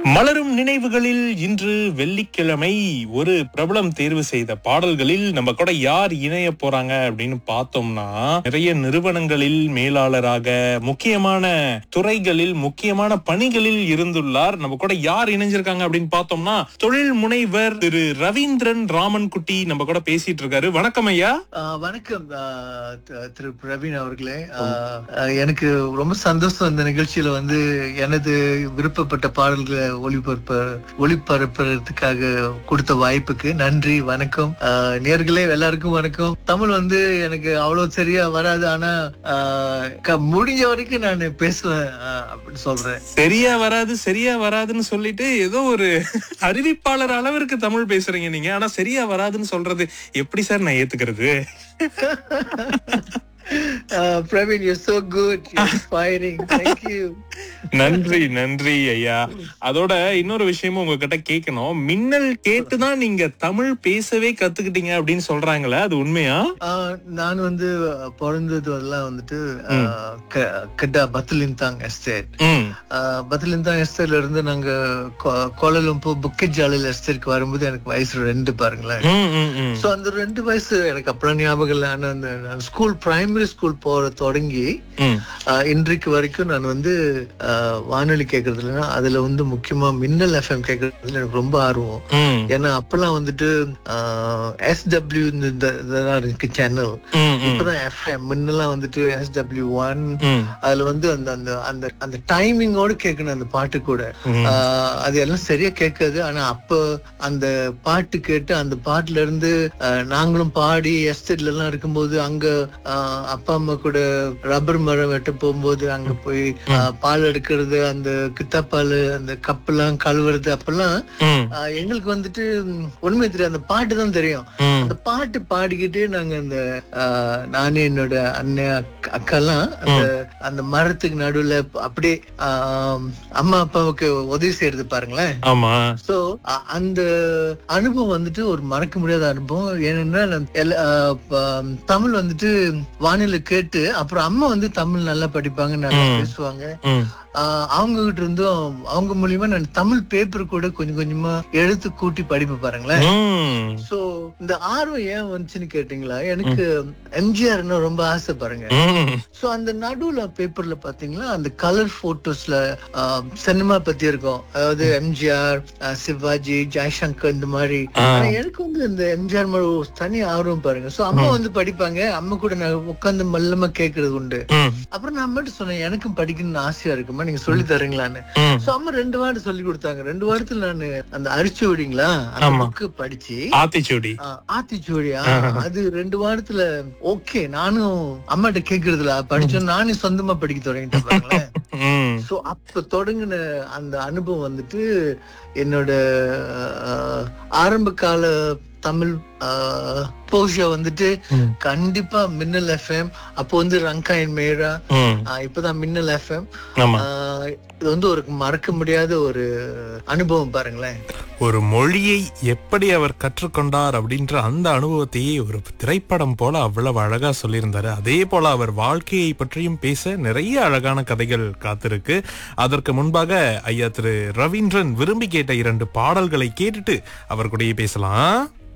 மலரும் நினைவுகளில் இன்று வெள்ளிக்கிழமை ஒரு பிரபலம் தேர்வு செய்த பாடல்களில் நம்ம கூட யார் இணைய போறாங்க அப்படின்னு பார்த்தோம்னா நிறைய நிறுவனங்களில் மேலாளராக முக்கியமான துறைகளில் முக்கியமான பணிகளில் இருந்துள்ளார் நம்ம கூட யார் இணைஞ்சிருக்காங்க அப்படின்னு பார்த்தோம்னா தொழில் முனைவர் திரு ரவீந்திரன் ராமன் குட்டி நம்ம கூட பேசிட்டு இருக்காரு வணக்கம் ஐயா ஆஹ் வணக்கம் ஆஹ் த- திரு பிரவீன் அவர்களே ஆஹ் ஆஹ் எனக்கு ரொம்ப சந்தோஷம் இந்த நிகழ்ச்சியில வந்து எனது விருப்பப்பட்ட பாடல்களை ஒளிபரப்ப ஒளிபரப்புறதுக்காக கொடுத்த வாய்ப்புக்கு நன்றி வணக்கம் ஆஹ் நேர்களே எல்லாருக்கும் வணக்கம் தமிழ் வந்து எனக்கு அவ்வளவு சரியா வராது ஆனா ஆஹ் க- முடிஞ்ச வரைக்கும் நான் பேசுவேன் ஆஹ் அப்படின்னு சொல்றேன் சரியா வராது சரியா வராதுன்னு சொல்லிட்டு ஏதோ ஒரு அறிவிப்பாளர் அளவிற்கு தமிழ் பேசுறீங்க நீங்க ஆனா சரியா வராதுன்னு சொல்றது எப்படி சார் நான் ஏத்துக்கிறது ah Praveen you so good inspiring thank you நன்றி நன்றி ஐயா அதோட இன்னொரு விஷயமும் உங்ககிட்ட கேட்கணும் மின்னல் கேட்டுதான் நீங்க தமிழ் பேசவே கத்துக்கிட்டீங்க அப்படின்னு சொல்றாங்களே அது உண்மையா ஆஹ் நான் வந்து பிறந்தது எல்லாம் வந்துட்டு ஆஹ் க- கெட்டா பத்லின்தாங் எஸ்டேட் ம் பத்லின்தாங் எஸ்டேட்ல இருந்து நாங்க கோ- கோலாலம்பூர் புக்கெட் ஜாலில் எஸ்டேட்க்கு வரும்போது எனக்கு வயசு ரெண்டு பாருங்களேன் ம், ம், ம். சோ அந்த ரெண்டு வயசு எனக்கு அப்புறம் ஞாபகம் இல்லை ஆனா அந்த ஸ்கூல் பிரைமரி ஸ்கூல் போற தொடங்கி ம். ஆஹ் இன்றைக்கு வரைக்கும் நான் வந்து ஆஹ் வானொலி கேட்கறதுல அதுல வந்து முக்கியமா மின்னல் எஃப்எம் கேட்கறதுல எனக்கு ரொம்ப ஆர்வம் ம், ஏன்னா அப்பெல்லாம் வந்துட்டு எஸ் டபிள்யூ இருக்கு சேனல் ம், ம், இப்பதான் எஃப்எம் முன்னெல்லாம் வந்துட்டு எஸ் டபிள்யூ ஒன் ம், அதுல வந்து அந்த அந்த அந்த அந்த டைமிங்கோட கேட்கணும் அந்த பாட்டு கூட ம். ஆஹ் அது எல்லாம் சரியா கேட்காது ஆனா அப்ப அந்த பாட்டு கேட்டு அந்த பாட்டுல இருந்து ஆஹ் நாங்களும் பாடி எஸ்டேட்ல எல்லாம் இருக்கும்போது அங்க ஆஹ் அப்பா அம்மா கூட ரப்பர் மரம் வெட்ட போகும்போது அங்க போய் ஆஹ் பால் எடுக்கிறது அந்த கித்தாப்பால் அந்த கப்பெல்லாம் கழுவுறது அப்பெல்லாம் ம், ஆஹ் எங்களுக்கு வந்துட்டு ம், ஒண்ணுமே தெரியாது அந்த பாட்டு தான் தெரியும் ம். அந்த பாட்டு பாடிக்கிட்டு நாங்க அந்த ஆஹ், நானு என்னோட அண்ணன் அக்கா- அக்காலாம் அந்த அந்த மரத்துக்கு நடுவுல அப்படியே ஆஹ், அம்மா அப்பாவுக்கு உதவி செய்யறது பாருங்களேன் ஆமா சோ அந்த அனுபவம் வந்துட்டு ஒரு மறக்க முடியாத அனுபவம் ஏனென்றால் நான் எல்லா- ஆஹ், ப- தமிழ் வந்துட்டு வானிலை கேட்டு அப்புறம் அம்மா வந்து தமிழ் நல்லா படிப்பாங்க நல்லா ம். பேசுவாங்க ம், ஆஹ் அவங்க கிட்ட இருந்தும் அவங்க மூலியமா நான் தமிழ் பேப்பர் கூட கொஞ்சம் கொஞ்சமா எழுத்து கூட்டி படிப்பு பாருங்களேன் ம். சோ இந்த ஆர்வம் ஏன் வந்துச்சுன்னு கேட்டீங்களா எனக்கு எம்ஜிஆர்னா ரொம்ப ஆசை பாருங்க ம். சோ அந்த நடுவுல பேப்பர்ல பாத்தீங்களா அந்த கலர் போட்டோஸ்ல சினிமா பத்தி இருக்கும் அதாவது எம்ஜிஆர் சிவாஜி ஜெய்சங்கர் இந்த மாதிரி ஆ. ஆனா எனக்கு வந்து இந்த எம்ஜிஆர் மேல ஒரு தனி ஆர்வம் பாருங்க சோ அம்மா வந்து படிப்பாங்க அம்மா கூட நான் உட்கார்ந்து மெல்லமா கேக்குறது உண்டு ம், அப்புறம் நான் மட்டும் சொன்னேன் எனக்கும் படிக்கணும்னு ஆசையா இருக்குமா நீங்க சொல்லி தரீங்களான்னு ம். சோ அம்மா ரெண்டு வாரம் சொல்லி கொடுத்தாங்க ரெண்டு வாரத்துல நான் அந்த அரிச்சு விடிங்களா அந்த ஆமா. புக்கு படிச்சு ஆத்திச்சூடி ஆ, ஆத்திச்சூடியா அது ரெண்டு வாரத்துல ஓகே நானும் அம்மாட்ட கேக்குறதுல படிச்சோம் நானே சொந்தமா படிக்க தொடங்கிட்டேன் பாருங்களேன் ம், சோ அப்ப தொடங்கின அந்த அனுபவம் வந்துட்டு என்னோட ஆஹ், ஆரம்ப கால தமிழ் போஷா வந்துட்டு ம். கண்டிப்பா மின்னல் எஃப்எம் அப்போ வந்து ரங்காயன் மேரா ம். ஆஹ் இப்பதான் மின்னல் எஃப்எம் ஆமா இது வந்து ஒரு மறக்க முடியாத ஒரு அனுபவம் பாருங்களேன் ஒரு மொழியை எப்படி அவர் கற்றுக்கொண்டார் அப்படின்ற அந்த அனுபவத்தையே ஒரு திரைப்படம் போல அவ்வளவு அழகா சொல்லியிருந்தாரு அதே போல அவர் வாழ்க்கையை பற்றியும் பேச நிறைய அழகான கதைகள் காத்திருக்கு அதற்கு முன்பாக ஐயா திரு ரவீந்திரன் விரும்பி கேட்ட இரண்டு பாடல்களை கேட்டுட்டு அவர் கூடயே பேசலாம்